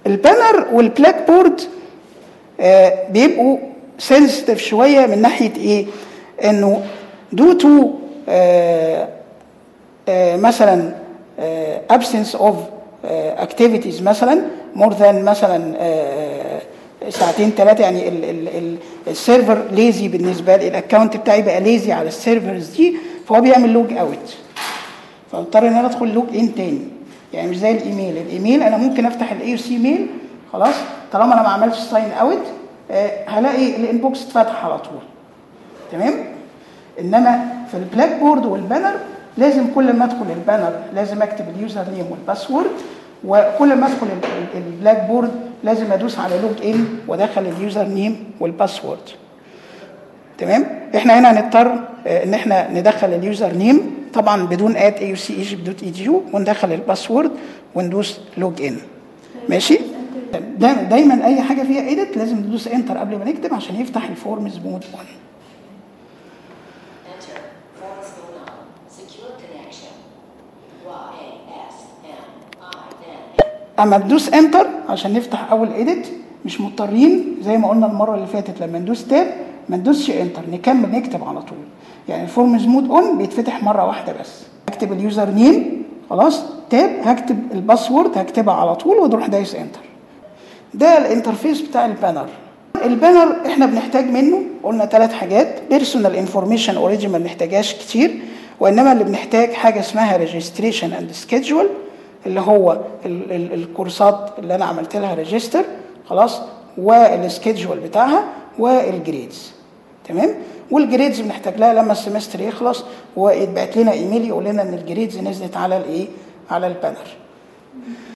البانر والبلاك بورد آه بيبقوا سنسيتيف شويه من ناحيه ايه انه دو تو آه آه مثلا آه absence of آه activities مثلا more than مثلا آه ساعتين ثلاثه يعني ال ال ال السيرفر ليزي بالنسبه لي الاكونت بتاعي بقى ليزي على السيرفرز دي فهو بيعمل لوج اوت فاضطر ان انا ادخل لوج ان تاني يعني مش زي الايميل الايميل انا ممكن افتح الاي سي ميل خلاص طالما انا ما عملتش ساين اوت آه هلاقي الانبوكس اتفتح على طول تمام انما في البلاك بورد والبانر لازم كل ما ادخل البانر لازم اكتب اليوزر نيم والباسورد وكل ما ادخل البلاك بورد لازم ادوس على لوج ان وادخل اليوزر نيم والباسورد تمام احنا هنا هنضطر ان احنا ندخل اليوزر نيم طبعا بدون اد اي سي ايجيبت دوت اي جي وندخل الباسورد وندوس لوج ان ماشي دا دايما اي حاجه فيها ايديت لازم ندوس انتر قبل ما نكتب عشان يفتح الفورمز مود 1 Enter. Forms mode on. Secure connection. Y A S M I N. اما تدوس انتر عشان نفتح اول ايديت مش مضطرين زي ما قلنا المره اللي فاتت لما ندوس تاب ما ندوسش انتر نكمل نكتب على طول يعني الفورمز مود اون بيتفتح مره واحده بس هكتب اليوزر نيم خلاص تاب هكتب الباسورد هكتبها على طول وتروح دايس انتر ده الانترفيس بتاع البانر البانر احنا بنحتاج منه قلنا ثلاث حاجات بيرسونال انفورميشن اوريجين ما بنحتاجهاش كتير وانما اللي بنحتاج حاجه اسمها ريجستريشن اند سكيدجول اللي هو ال ال الكورسات اللي انا عملت لها ريجستر خلاص والسكيدجول بتاعها والجريدز تمام والجريدز بنحتاج لها لما السمستر يخلص ويتبعت لنا ايميل يقول لنا ان الجريدز نزلت على الايه على البانر